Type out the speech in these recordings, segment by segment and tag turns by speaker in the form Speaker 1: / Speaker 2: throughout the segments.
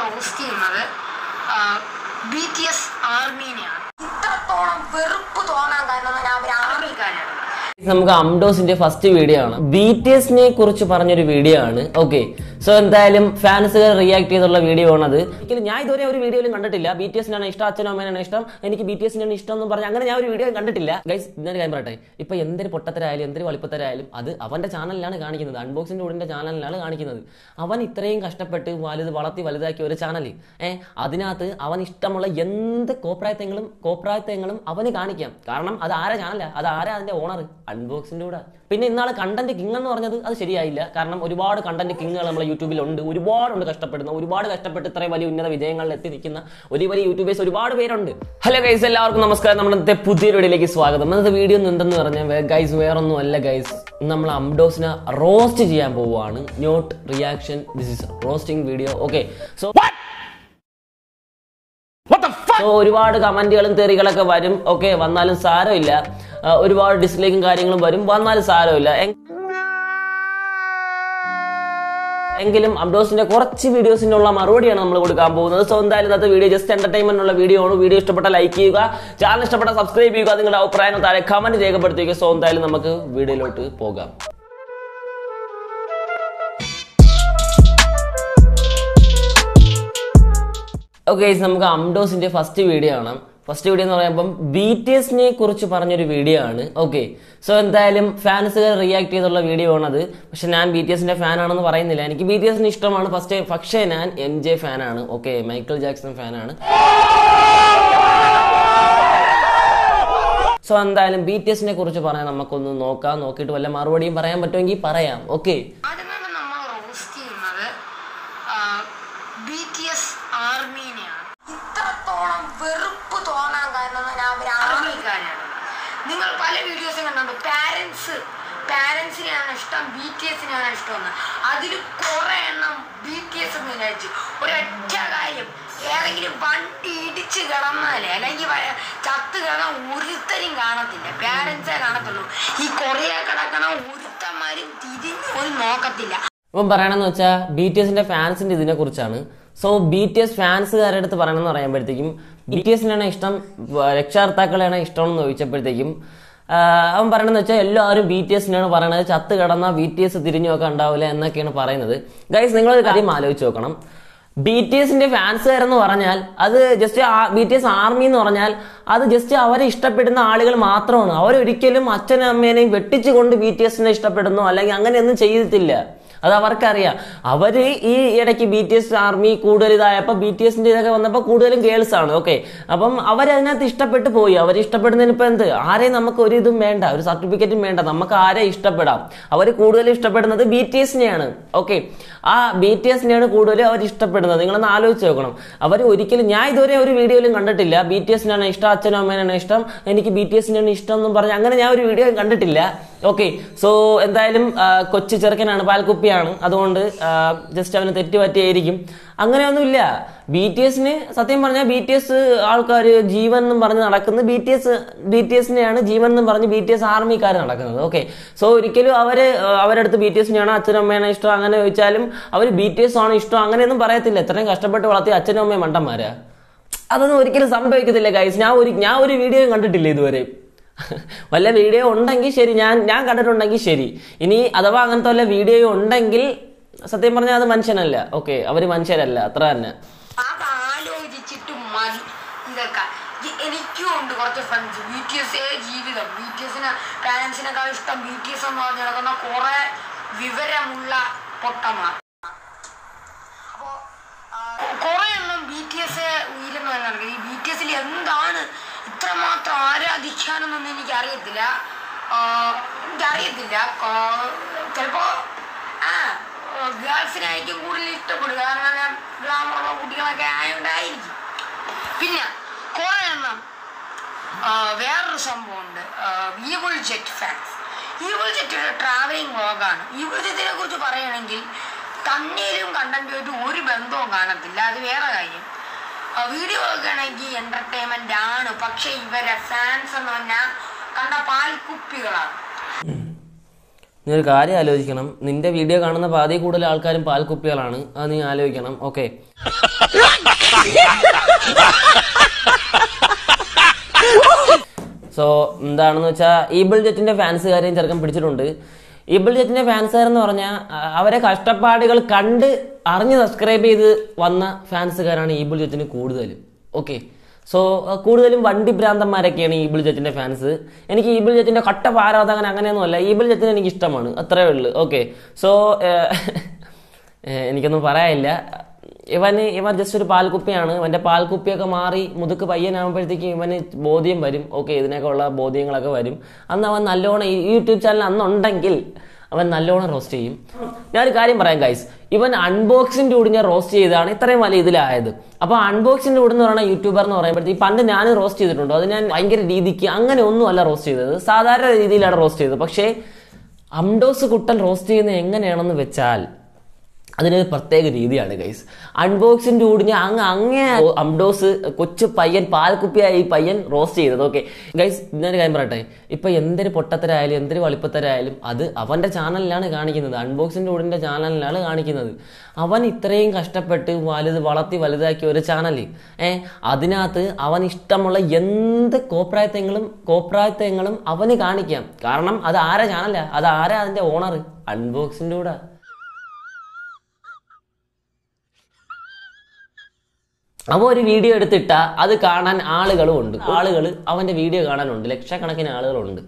Speaker 1: roast ചെയ്യുന്നത് B T S ആർമീനെയാണ് ഇത്രത്തോളം വെറുപ്പ് തോന്നാൻ കാരണം ഞാൻ അവർ ആർമിക്കാരാണ്
Speaker 2: നമുക്ക് അംഡോസിന്റെ ഫസ്റ്റ് വീഡിയോ ആണ് ബി ടി എസിനെ കുറിച്ച് പറഞ്ഞൊരു വീഡിയോ ആണ് ഓക്കെ സോ എന്തായാലും ഫാൻസുകൾ റിയാക്ട് ചെയ്തുള്ള വീഡിയോ ആണത് ഒരിക്കലും ഞാൻ ഇതുവരെ ഒരു വീഡിയോയിലും കണ്ടിട്ടില്ല ബി ടി എസിനാണ് ഇഷ്ടം അച്ഛനും അമ്മേനാണ് ഇഷ്ടം എനിക്ക് ബി ടി എസിനാണ് ഇഷ്ടം എന്ന് പറഞ്ഞ് അങ്ങനെ ഞാൻ ഒരു വീഡിയോ കണ്ടിട്ടില്ല ഗൈസ് ഞാനൊരു കാര്യം പറയട്ടെ ഇപ്പൊ എന്തൊരു പൊട്ടത്തരായാലും എന്തൊരു വളിപ്പത്തരായാലും അത് അവന്റെ ചാനലിലാണ് കാണിക്കുന്നത് അൺബോക്സിന്റെ ഉടന്റെ ചാനലിലാണ് കാണിക്കുന്നത് അവൻ ഇത്രയും കഷ്ടപ്പെട്ട് വലുത് വളർത്തി വലുതാക്കിയ ഒരു ചാനൽ ഏഹ് അതിനകത്ത് അവൻ ഇഷ്ടമുള്ള എന്ത് കോപ്രായത്തങ്ങളും കോപ്രായത്തങ്ങളും അവന് കാണിക്കാം കാരണം അത് ആരാ ചാനല അത് ആരാ അതിന്റെ ഓണർ അൺബോക്സിന്റെ കൂടെ പിന്നെ ഇന്നാളെ കണ്ടന്റ് കിങ് എന്ന് പറഞ്ഞത് അത് ശരിയായില്ല കാരണം ഒരുപാട് കണ്ടന്റ് കിങ്ങുകൾ നമ്മുടെ യൂട്യൂബിലുണ്ട് ഒരുപാടുണ്ട് കഷ്ടപ്പെടുന്ന ഒരുപാട് കഷ്ടപ്പെട്ട് ഇത്രയും വലിയ ഉന്നത വിജയങ്ങളിൽ എത്തി നിൽക്കുന്ന വലിയ വലിയ യൂട്യൂബേഴ്സ് ഒരുപാട് പേരുണ്ട് ഹലോ ഗൈസ് എല്ലാവർക്കും നമസ്കാരം നമ്മുടെ ഇന്നത്തെ പുതിയൊരു വീഡിയോയിലേക്ക് സ്വാഗതം ഇന്നത്തെ വീഡിയോ എന്തെന്ന് പറഞ്ഞാൽ ഗൈസ് വേറൊന്നും അല്ല ഗൈസ് നമ്മൾ അംഡോസിനെ റോസ്റ്റ് ചെയ്യാൻ പോവുകയാണ് not reaction this is roasting video okay so so ഒരുപാട് കമന്റുകളും തെറികളൊക്കെ വരും ഓക്കെ വന്നാലും സാരമില്ല ആ, ഒരുപാട് ഡിസ്ലൈക്കും കാര്യങ്ങളും വരും വന്നാലും സാരമില്ല എ- എങ്കിലും അബ്ഡോസിന്റെ കുറച്ച് വീഡിയോസിനുള്ള മറുപടിയാണ് നമ്മൾ കൊടുക്കാൻ പോകുന്നത് സോ എന്തായാലും ഇന്നത്തെ വീഡിയോ ജസ്റ്റ് എന്റർടൈൻമെന്റ് ഉള്ള വീഡിയോ ആണ് വീഡിയോ ഇഷ്ടപ്പെട്ട ലൈക്ക് ചെയ്യുക ചാനൽ ഇഷ്ടപ്പെട്ട സബ്സ്ക്രൈബ് ചെയ്യുക നിങ്ങളുടെ അഭിപ്രായങ്ങൾ താഴെ കമന്റ് രേഖപ്പെടുത്തുക സോ എന്തായാലും നമുക്ക് വീഡിയോയിലോട്ട് പോകാം ഓക്കെ നമുക്ക് അംഡോസിന്റെ ഫസ്റ്റ് വീഡിയോ ആണ് ഫസ്റ്റ് വീഡിയോ എന്ന് പറയുമ്പം ബി ടി എസിനെ കുറിച്ച് പറഞ്ഞൊരു വീഡിയോ ആണ് ഓക്കെ സോ എന്തായാലും ഫാൻസുകൾ റിയാക്ട് ചെയ്തുള്ള വീഡിയോ ആണത് പക്ഷെ ഞാൻ ബി ടി എസിന്റെ ഫാൻ ആണെന്ന് പറയുന്നില്ല എനിക്ക് ബി ടി എസിന് ഇഷ്ടമാണ് ഫസ്റ്റ് പക്ഷേ ഞാൻ എം ജെ ഫാനാണ് ഓക്കെ മൈക്കിൾ ജാക്സൺ ഫാനാണ് സോ എന്തായാലും ബി ടി എസിനെ കുറിച്ച് പറയാൻ നമുക്കൊന്ന് നോക്കാം നോക്കിയിട്ട് വല്ല മറുപടിയും പറയാൻ പറ്റുമെങ്കിൽ പറയാം ഓക്കെ
Speaker 1: ആദ്യം തന്നെ നമ്മൾ റോസ്റ്റ് ചെയ്യുന്നത് ബി ടി എസ് ആർമീനെയാണ് ഇത്രത്തോളം വെറുപ്പ് തോന്നാൻ കാരണം ഞാൻ അവർ ആർമിക്കാരാണ് നിങ്ങൾ പല വീഡിയോസും കണ്ടുണ്ട് പാരൻസ് പാരൻസിനെയാണ് ഇഷ്ടം ബി ടി എസിനെയാണ് ഇഷ്ടമെന്ന് അതിൽ കുറെ എണ്ണം ബി ടി എസ് എന്ന് വിചാരിച്ചു ഒരൊറ്റ കാര്യം ഏതെങ്കിലും വണ്ടി ഇടിച്ച് കിടന്നാലേ അല്ലെങ്കിൽ വ- ചത്ത് കിടന്ന ഒരുത്തരും കാണത്തില്ല പാരൻസേ കാണത്തുള്ളൂ ഈ കുറേ കിടക്കണ ഒരുത്തന്മാരും തിരിഞ്ഞു പോലും നോക്കത്തില്ല
Speaker 2: ഇപ്പം പറയണമെന്ന് വെച്ചാൽ ബി ടി എസിന്റെ ഫാൻസിന്റെ ഇതിനെ കുറിച്ചാണ് സോ ബി ടി എസ് ഫാൻസുകാരുടെ അടുത്ത് പറയണമെന്ന് പറയുമ്പോഴത്തേക്കും ബി ടി എസിനാണ് ഇഷ്ടം വ- രക്ഷകർത്താക്കളെയാണ് ഇഷ്ടം എന്ന് ചോദിച്ചപ്പോഴത്തേക്കും ആ, അവൻ പറയണമെന്ന് വെച്ചാൽ എല്ലാവരും ബി ടി എസിനാണ് പറയണത് ചത്ത് കിടന്ന ബി ടി എസ് തിരിഞ്ഞു നോക്കാൻ ഉണ്ടാവില്ല എന്നൊക്കെയാണ് പറയുന്നത് ഗൈസ് നിങ്ങളൊരു കാര്യം ആലോചിച്ച് നോക്കണം ബി ടി എസിന്റെ ഫാൻസുകാരെന്ന് പറഞ്ഞാൽ അത് just B T S army എന്ന് പറഞ്ഞാൽ അത് ജസ്റ്റ് അവരെ ഇഷ്ടപ്പെടുന്ന ആളുകൾ മാത്രമാണ് അവരൊരിക്കലും അച്ഛനും അമ്മേനെയും വെട്ടിച്ചുകൊണ്ട് ബി ടി എസിനെ ഇഷ്ടപ്പെടുന്നു അല്ലെങ്കിൽ അങ്ങനെയൊന്നും ചെയ്തിട്ടില്ല അത് അവർക്കറിയാം അവര് ഈ ഇടയ്ക്ക് ബി ടി എസ് ആർമി കൂടുതൽ ഇതായപ്പോൾ ബി ടി എസിന്റെ ഇതൊക്കെ വന്നപ്പോൾ കൂടുതലും ഗേൾസ് ആണ് ഓക്കെ അപ്പം അവരതിനകത്ത് ഇഷ്ടപ്പെട്ടു പോയി അവർ ഇഷ്ടപ്പെടുന്നതിന് ഇപ്പൊ എന്ത് ആരെയും നമുക്ക് ഒരു ഇതും വേണ്ട ഒരു സർട്ടിഫിക്കറ്റും വേണ്ട നമുക്ക് ആരെ ഇഷ്ടപ്പെടാം അവർ കൂടുതൽ ഇഷ്ടപ്പെടുന്നത് ബി ടി എസിനെയാണ് ഓക്കെ ആ ബി ടി എസിനെയാണ് കൂടുതൽ അവർ ഇഷ്ടപ്പെടുന്നത് നിങ്ങളൊന്ന് ആലോചിച്ച് നോക്കണം അവർ ഒരിക്കലും ഞാൻ ഇതുവരെ ഒരു വീഡിയോയിലും കണ്ടിട്ടില്ല ബി ടി എസിനാണ് ഇഷ്ടം അച്ഛനും അമ്മേനാണ് ഇഷ്ടം എനിക്ക് ബി ടി എസിനാണ് ഇഷ്ടം എന്നും പറഞ്ഞ് അങ്ങനെ ഞാൻ ഒരു വീഡിയോ കണ്ടിട്ടില്ല ഓക്കെ സോ എന്തായാലും ആ, കൊച്ചു ചെറുക്കനാണ് പാൽക്കുപ്പിയാണ് അതുകൊണ്ട് ജസ്റ്റ് അവന് തെറ്റ് പറ്റിയായിരിക്കും അങ്ങനെയൊന്നുമില്ല ബി ടി എസിന് സത്യം പറഞ്ഞാൽ ബി ടി എസ് ആൾക്കാർ ജീവൻ എന്നും പറഞ്ഞ് നടക്കുന്നത് B T S B T എസിനെയാണ് ജീവൻ എന്നും പറഞ്ഞ് ബി ടി എസ് ആർമിക്കാർ നടക്കുന്നത് ഓക്കെ സോ ഒരിക്കലും അവര് ആ, അവരുടെ അടുത്ത് ബി ടി എസിനെയാണ് അച്ഛനും അമ്മയാണ് ഇഷ്ടം അങ്ങനെ ചോദിച്ചാലും അവർ ബി ടി എസ് ആണ് ഇഷ്ടം അങ്ങനെയൊന്നും പറയത്തില്ല എത്രയും കഷ്ടപ്പെട്ട് വളർത്തിയ അച്ഛനും അമ്മയും മണ്ടന്മാരാ അതൊന്നും ഒരിക്കലും സംഭവിക്കത്തില്ല ഗൈസ് ഞാൻ ഒരു ഞാൻ ഒരു വീഡിയോയും കണ്ടിട്ടില്ല ഇതുവരെ വല്ല വീഡിയോ ഉണ്ടെങ്കിൽ ശരി ഞാൻ ഞാൻ കണ്ടിട്ടുണ്ടെങ്കിൽ ശരി ഇനി അഥവാ അങ്ങനത്തെ വല്ല വീഡിയോ ഉണ്ടെങ്കിൽ സത്യം പറഞ്ഞാൽ അത് മനുഷ്യനല്ല ഓക്കെ അവര് മനുഷ്യരല്ല അത്ര തന്നെ
Speaker 1: അത് ആലോചിച്ചിട്ട് മതി ഇതൊക്കെ ഇ- എനിക്കും ഉണ്ട് കുറച്ച് ഫ്രണ്ട്സ് ബി ടി എസ് ജീവിതം ബി ടി എസിന് പാരൻസിനേക്കാൾ ഇഷ്ടം ബി ടി എസ് എന്ന് പറഞ്ഞ് നടക്കുന്ന കുറെ വിവരമുള്ള പൊട്ടന്മാർ അപ്പോ കുറെ എണ്ണം ബി ടി എസ് ഉയരുന്ന നടക്കുക ഈ ബി ടി എസിൽ എന്താണ് ഇത്രമാത്രം ആരാധിക്കാനെന്നൊന്നും എനിക്ക് അറിയത്തില്ല എനിക്കറിയത്തില്ല ചിലപ്പോ ആ ഗേൾസിനായിരിക്കും കൂടുതൽ ഇഷ്ടപ്പെടുക കാരണം ഞാൻ ഗ്ലാമറുള്ള കുട്ടികളൊക്കെ ആയതുകൊണ്ടായിരിക്കും പിന്നെ കുറെ എണ്ണം ആ, വേറൊരു സംഭവമുണ്ട് Evil Jet fans Evil Jet ഒരു ട്രാവലിംഗ് വ്ളോഗാണ് ഈവിൾ ജെറ്റിനെ കുറിച്ച് പറയുകയാണെങ്കിൽ തന്നേലും കണ്ടന്റുമായിട്ട് ഒരു ബന്ധവും കാണത്തില്ല അത് വേറെ കാര്യം വീഡിയോ ഒക്കെ ആണെങ്കിൽ എന്റർടൈൻമെന്റ് ആണ് പക്ഷെ ഇവരെ ഫാൻസ് എന്ന് പറഞ്ഞാൽ കണ്ട പാൽക്കുപ്പികളാണ്
Speaker 2: നീ ഒരു കാര്യം ആലോചിക്കണം നിന്റെ വീഡിയോ കാണുന്ന പാതി കൂടുതൽ ആൾക്കാരും പാൽക്കുപ്പികളാണ് അത് നീ ആലോചിക്കണം ഓക്കെ സോ എന്താണെന്ന് വെച്ചാൽ ഈബിൾ ജെറ്റിന്റെ ഫാൻസുകാരെയും ചെറുക്കൻ പിടിച്ചിട്ടുണ്ട് ഈബിൾ ജെറ്റിന്റെ ഫാൻസുകാരെന്ന് പറഞ്ഞാൽ അവരെ കഷ്ടപ്പാടുകൾ കണ്ട് അറിഞ്ഞ് സബ്സ്ക്രൈബ് ചെയ്ത് വന്ന ഫാൻസുകാരാണ് ഈബിൾ ജെറ്റിന് കൂടുതലും ഓക്കെ സോ കൂടുതലും വണ്ടി ഭ്രാന്തന്മാരൊക്കെയാണ് ഈബിൾ ജെറ്റിന്റെ ഫാൻസ് എനിക്ക് ഈബിൾ ജെറ്റിന്റെ കട്ട ആരാധകൻ അങ്ങനെയൊന്നുമല്ല ഈബിൾ ജെറ്റിന് എനിക്ക് ഇഷ്ടമാണ് അത്രേ ഉള്ളൂ ഓക്കെ സോ എനിക്കൊന്നും പറയാനില്ല ഇവന് ഇവൻ ജസ്റ്റ് ഒരു പാൽക്കുപ്പിയാണ് ഇവന്റെ പാൽക്കുപ്പിയൊക്കെ മാറി മുതുക്ക് പയ്യനാകുമ്പോഴത്തേക്കും ഇവന് ബോധ്യം വരും ഓക്കെ ഇതിനൊക്കെ ഉള്ള ബോധ്യങ്ങളൊക്കെ വരും അന്ന് അവൻ നല്ലോണം ഈ യൂട്യൂബ് ചാനൽ അന്നുണ്ടെങ്കിൽ അവൻ നല്ലോണം റോസ്റ്റ് ചെയ്യും ഞാനൊരു കാര്യം പറയാം ഗൈസ് ഇവൻ അൺബോക്സിന്റെ കൂടി ഞാൻ റോസ്റ്റ് ചെയ്താണ് ഇത്രയും വലിയ ഇതിലായത് അപ്പൊ അൺബോക്സിന്റെ കൂടെ എന്ന് പറയുന്ന യൂട്യൂബർ എന്ന് പറയുമ്പോഴത്തേക്ക് പണ്ട് ഞാൻ റോസ്റ്റ് ചെയ്തിട്ടുണ്ട് അത് ഞാൻ ഭയങ്കര രീതിക്ക് അങ്ങനെ ഒന്നുമല്ല റോസ്റ്റ് ചെയ്തത് സാധാരണ രീതിയിലാണ് റോസ്റ്റ് ചെയ്തത് പക്ഷേ അംഡോസ് കുട്ടൻ റോസ്റ്റ് ചെയ്യുന്നത് എങ്ങനെയാണെന്ന് വെച്ചാൽ അതിനൊരു പ്രത്യേക രീതിയാണ് ഗൈസ് അൺബോക്സിന്റെ കൂടിഞ്ഞ് അങ്ങ് അങ്ങേ അംഡോസ് കൊച്ചു പയ്യൻ പാൽക്കുപ്പിയായി ഈ പയ്യൻ റോസ്റ്റ് ചെയ്തത് ഓക്കെ ഗൈസ് ഞാനൊരു കാര്യം പറയട്ടെ ഇപ്പൊ എന്തൊരു പൊട്ടത്തരായാലും എന്തൊരു വളിപ്പത്തരായാലും അത് അവന്റെ ചാനലിലാണ് കാണിക്കുന്നത് അൺബോക്സിന്റെ കൂടിന്റെ ചാനലിലാണ് കാണിക്കുന്നത് അവൻ ഇത്രയും കഷ്ടപ്പെട്ട് വലുത് വളർത്തി വലുതാക്കിയ ഒരു ചാനൽ ഏ അതിനകത്ത് അവൻ ഇഷ്ടമുള്ള എന്ത് കോപ്രായത്വങ്ങളും കോപ്രായത്വങ്ങളും അവന് കാണിക്കാം കാരണം അത് ആരാ ചാനലാ അത് ആരാ അതിന്റെ ഓണർ അൺബോക്സിന്റെ കൂടെ അവ ഒരു വീഡിയോ എടുത്തിട്ട അത് കാണാൻ ആളുകളും ഉണ്ട് ആളുകൾ അവന്റെ വീഡിയോ കാണാനുണ്ട് ലക്ഷക്കണക്കിന് ആളുകളുണ്ട്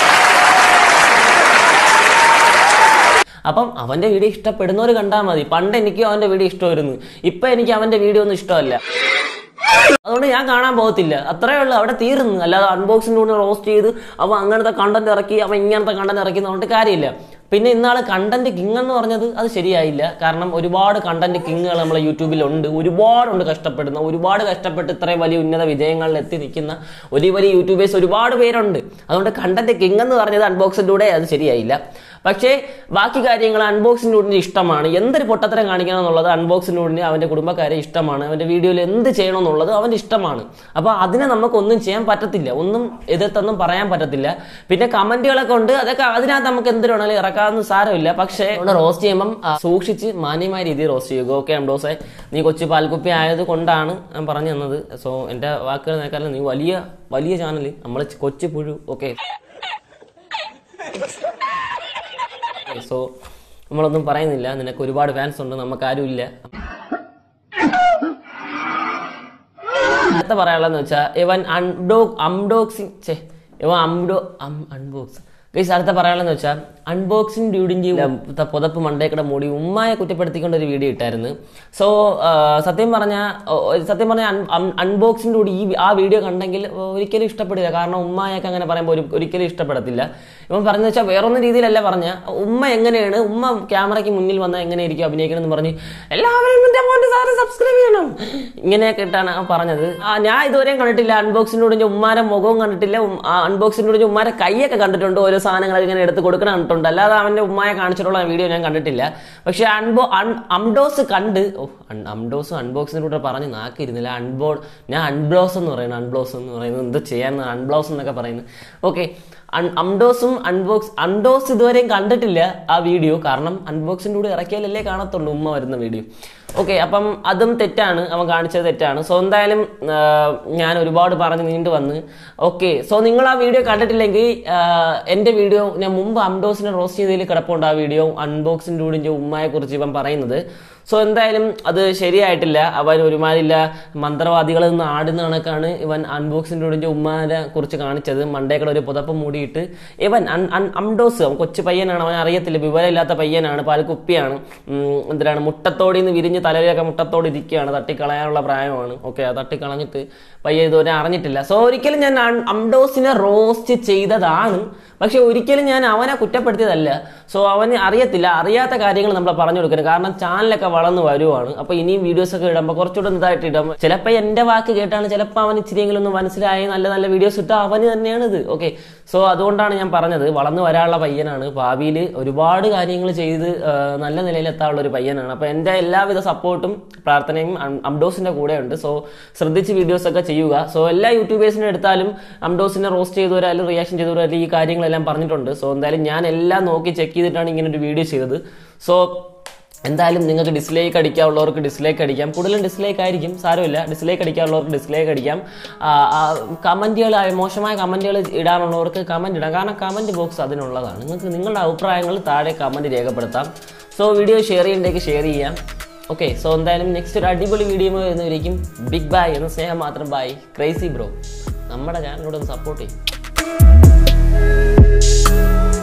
Speaker 2: അപ്പം അവന്റെ വീഡിയോ ഇഷ്ടപ്പെടുന്നവർ കണ്ടാൽ മതി പണ്ട് എനിക്കും അവന്റെ വീഡിയോ ഇഷ്ടമായിരുന്നു ഇപ്പൊ എനിക്ക് അവന്റെ വീഡിയോ ഒന്നും ഇഷ്ടമല്ല അതുകൊണ്ട് ഞാൻ കാണാൻ പോകത്തില്ല അത്രേ ഉള്ളൂ അവിടെ തീർന്നു അല്ലാതെ അൺബോക്സിൻ്റെ കൂടെ റോസ്റ്റ് ചെയ്ത് അവൻ അങ്ങനത്തെ കണ്ടന്റ് ഇറക്കി അവൻ ഇങ്ങനത്തെ കണ്ടന്റ് ഇറക്കി എന്ന് പറഞ്ഞിട്ട് കാര്യമില്ല പിന്നെ ഇന്നാള് കണ്ടന്റ് കിങ് എന്ന് പറഞ്ഞത് അത് ശരിയായില്ല കാരണം ഒരുപാട് കണ്ടന്റ് കിങ്ങുകൾ നമ്മളെ യൂട്യൂബിലുണ്ട് ഒരുപാടുണ്ട് കഷ്ടപ്പെടുന്ന ഒരുപാട് കഷ്ടപ്പെട്ട് ഇത്രയും വലിയ ഉന്നത വിജയങ്ങളിൽ എത്തി നിൽക്കുന്ന ഒരു വലിയ യൂട്യൂബേഴ്സ് ഒരുപാട് പേരുണ്ട് അതുകൊണ്ട് കണ്ടന്റ് കിങ് എന്ന് പറഞ്ഞത് അൺബോക്സിലൂടെ അത് ശരിയായില്ല പക്ഷേ ബാക്കി കാര്യങ്ങൾ അൺബോക്സിനോടിന് ഇഷ്ടമാണ് എന്തൊരു പൊട്ടത്തരം കാണിക്കണം എന്നുള്ളത് അൺബോക്സിനോടിന് അവന്റെ കുടുംബക്കാരെ ഇഷ്ടമാണ് അവന്റെ വീഡിയോയിൽ എന്ത് ചെയ്യണം എന്നുള്ളത് അവന്റെ ഇഷ്ടമാണ് അപ്പൊ അതിനെ നമുക്കൊന്നും ചെയ്യാൻ പറ്റത്തില്ല ഒന്നും എതിർത്തൊന്നും പറയാൻ പറ്റത്തില്ല പിന്നെ കമന്റുകളൊക്കെ ഉണ്ട് അതൊക്കെ അതിനകത്ത് നമുക്ക് എന്ത് വേണമെങ്കിലും ഇറക്കാവുന്ന സാരമില്ല പക്ഷേ ഇവിടെ റോസ്റ്റ് ചെയ്യുമ്പം ആ, സൂക്ഷിച്ച് മാന്യമായ രീതിയിൽ റോസ്റ്റ് ചെയ്യുക ഓക്കെ അംഡോസെ നീ കൊച്ചു പാൽക്കുപ്പി ആയത് കൊണ്ടാണ് ഞാൻ പറഞ്ഞു തന്നത് സോ എന്റെ വാക്കുകൾ നേക്കാലും നീ വലിയ വലിയ ചാനൽ നമ്മൾ കൊച്ചു പുഴു ഓക്കെ സോ നമ്മളൊന്നും പറയുന്നില്ല നിനക്ക് ഒരുപാട് ഫാൻസ് ഉണ്ട് നമുക്ക് ആരും ഇല്ല അടുത്ത പറയാനുള്ളതെന്ന് വെച്ചാൽ ഇവൻ അൺഡോ അംഡോക്സിങ് ചേ ഇവൻ അംഡോ അൺബോക്സ് ഗൈസ് അടുത്ത പറയാനുള്ളതെന്ന് വെച്ചാൽ അൺബോക്സിങ് ഡ്യൂഡിൻ്റെ പുതപ്പ് മണ്ടേക്കട മൂടി ഉമ്മായെ കുറ്റപ്പെടുത്തിക്കൊണ്ട് ഒരു വീഡിയോ ഇട്ടായിരുന്നു സോ സത്യം പറഞ്ഞാൽ സത്യം പറഞ്ഞാൽ അൺബോക്സിൻ്റെ കൂടി ഈ ആ വീഡിയോ കണ്ടെങ്കിൽ ഒരിക്കലും ഇഷ്ടപ്പെടില്ല കാരണം ഉമ്മായൊക്കെ അങ്ങനെ പറയുമ്പോൾ ഒരു ഒരിക്കലും ഇഷ്ടപ്പെടത്തില്ല ഇവൻ പറഞ്ഞു വെച്ചാൽ വേറൊന്നും രീതിയിലല്ല പറഞ്ഞ ഉമ്മ എങ്ങനെയാണ് ഉമ്മ ക്യാമറയ്ക്ക് മുന്നിൽ വന്നാൽ എങ്ങനെയായിരിക്കും അഭിനയിക്കണം എന്ന് പറഞ്ഞ് എല്ലാവരും എൻ്റെ മോൻ്റെ സാറ് സബ്സ്ക്രൈബ് ചെയ്യണം ഇങ്ങനെയൊക്കെ ഇട്ടാണ് അവൻ പറഞ്ഞത് ആ ഞാൻ ഇതുവരെയും കണ്ടിട്ടില്ല അൺബോക്സിനോട് ഉമ്മാരെ മുഖവും കണ്ടിട്ടില്ല അൺബോക്സിനോട് ഉമ്മാരെ കൈയൊക്കെ കണ്ടിട്ടുണ്ട് ഓരോ സാധനങ്ങൾ ഇങ്ങനെ എടുത്ത് കൊടുക്കണം കണ്ടിട്ടുണ്ട് അല്ലാതെ അവന്റെ ഉമ്മായ കാണിച്ചിട്ടുള്ള വീഡിയോ ഞാൻ കണ്ടിട്ടില്ല പക്ഷെ അൺബോ അംഡോസ് കണ്ട് ഓ അംഡോസ് അൺബോക്സിനോട് പറഞ്ഞ് നാക്കിരുന്നില്ല അൺബോ ഞാൻ അൺബ്ലോസ് എന്ന് പറയുന്നത് അൺബ്ലോസ് എന്ന് പറയുന്നത് എന്ത് ചെയ്യാൻ അൺബ്ലോസ് എന്നൊക്കെ പറയുന്നത് ഓക്കെ അംഡോസും അൺബോക്സ് അൺഡോസ് ഇതുവരെയും കണ്ടിട്ടില്ല ആ വീഡിയോ കാരണം അൺബോക്സിൻ്റെ കൂടെ ഇറക്കിയാലല്ലേ കാണത്തുള്ളൂ ഉമ്മ വരുന്ന വീഡിയോ ഓക്കെ അപ്പം അതും തെറ്റാണ് അവൻ കാണിച്ചത് തെറ്റാണ് സോ എന്തായാലും ആ, ഞാൻ ഒരുപാട് പറഞ്ഞ് നീണ്ടു വന്ന് ഓക്കെ സോ നിങ്ങൾ ആ വീഡിയോ കണ്ടിട്ടില്ലെങ്കിൽ ആ, എൻ്റെ വീഡിയോ ഞാൻ മുമ്പ് അംഡോസിനെ റോസ്റ്റ് ചെയ്തതിൽ കിടപ്പുണ്ട് ആ വീഡിയോ അൺബോക്സിൻ്റെ കൂടെ ഉമ്മയെ കുറിച്ച് ഇവൻ പറയുന്നത് സോ എന്തായാലും അത് ശരിയായിട്ടില്ല അവൻ ഒരുമാതിരില്ല മന്ത്രവാദികളിൽ നിന്ന് ആടുന്ന കണക്കാണ് ഇവൻ അൺബോക്സിൻ്റെ കൂടെ ഉമ്മാനെ കുറിച്ച് കാണിച്ചത് മണ്ടേക്കട ഒരു പുതപ്പ് മൂടിയിട്ട് ഇവൻ അൺ- അൺ- അംഡോസ് അവൻ കൊച്ചു പയ്യനാണ് അവൻ അറിയത്തില്ല വിവരമില്ലാത്ത പയ്യനാണ് പാൽക്കുപ്പിയാണ് ഉം, എന്തിനാണ് മുട്ടത്തോടിൽ നിന്ന് വിരിഞ്ഞ് തലയിലൊക്കെ മുട്ടത്തോട് ഇരിക്കുകയാണ് തട്ടിക്കളയാനുള്ള പ്രായമാണ് ഓക്കെ ആ തട്ടിക്കളഞ്ഞിട്ട് പയ്യ ഇതുവരെ അറിഞ്ഞിട്ടില്ല സോ ഒരിക്കലും ഞാൻ അൺ- അംഡോസിനെ റോസ്റ്റ് ചെയ്തതാണ് പക്ഷെ ഒരിക്കലും ഞാൻ അവനെ കുറ്റപ്പെടുത്തിയതല്ല സോ അവന് അറിയത്തില്ല അറിയാത്ത കാര്യങ്ങൾ നമ്മൾ പറഞ്ഞു കൊടുക്കണം കാരണം ചാനലൊക്കെ വളർന്ന് വരുവാണ് അപ്പോൾ ഇനിയും വീഡിയോസ് ഒക്കെ ഇടുമ്പോൾ കുറച്ചുകൂടെ ഇതായിട്ട് ഇടാം ചിലപ്പോൾ എൻ്റെ വാക്ക് കേട്ടാണ് ചിലപ്പോൾ അവൻ ഇച്ചിരിയെങ്കിലും ഒന്ന് മനസ്സിലായി നല്ല നല്ല വീഡിയോസ് ഇട്ടാൽ അവന് തന്നെയാണ് ഇത് ഓക്കെ സോ അതുകൊണ്ടാണ് ഞാൻ പറഞ്ഞത് വളർന്നു വരാനുള്ള പയ്യനാണ് ഭാവിയിൽ ഒരുപാട് കാര്യങ്ങൾ ചെയ്ത് ആ, നല്ല നിലയിലെത്താനുള്ള ഒരു പയ്യനാണ് അപ്പോൾ എൻ്റെ എല്ലാവിധ സപ്പോർട്ടും പ്രാർത്ഥനയും അം- അംഡോസിൻ്റെ കൂടെ ഉണ്ട് സോ ശ്രദ്ധിച്ച് വീഡിയോസ് ഒക്കെ ചെയ്യുക സോ എല്ലാ യൂട്യൂബേഴ്സിനെ എടുത്താലും അംഡോസിനെ റോസ്റ്റ് ചെയ്തവരായാലും റിയാക്ഷൻ ചെയ്തവരായാലും ഈ കാര്യങ്ങളെല്ലാം പറഞ്ഞിട്ടുണ്ട് സോ എന്തായാലും ഞാൻ എല്ലാം നോക്കി ചെക്ക് ചെയ്തിട്ടാണ് ഇങ്ങനെ ഒരു വീഡിയോ ചെയ്തത് സോ എന്തായാലും നിങ്ങൾക്ക് ഡിസ്ലൈക്ക് അടിക്കാനുള്ളവർക്ക് ഡിസ്ലൈക്ക് അടിക്കാം കൂടുതലും ഡിസ്ലൈക്ക് ആയിരിക്കും സാരമില്ല ഡിസ്ലൈക്ക് അടിക്കാനുള്ളവർക്ക് ഡിസ്ലൈക്ക് അടിക്കാം കമൻറ്റുകൾ മോശമായ കമൻറ്റുകൾ ഇടാനുള്ളവർക്ക് കമൻറ്റ് ഇടാം കാരണം കമൻറ്റ് ബോക്സ് അതിനുള്ളതാണ് നിങ്ങൾക്ക് നിങ്ങളുടെ അഭിപ്രായങ്ങൾ താഴെ കമൻറ്റ് രേഖപ്പെടുത്താം സോ വീഡിയോ ഷെയർ ചെയ്യേണ്ടേക്ക് ഷെയർ ചെയ്യാം ഓക്കെ സോ എന്തായാലും നെക്സ്റ്റ് ഒരു അടിപൊളി വീഡിയോ വരുന്നവരിക്കും ബിഗ് ബൈ എന്ന സ്നേഹം മാത്രം ബൈ ക്രൈസി ബ്രോ നമ്മുടെ ചാനലിലൂടെ ഒന്ന് സപ്പോർട്ട് ചെയ്യും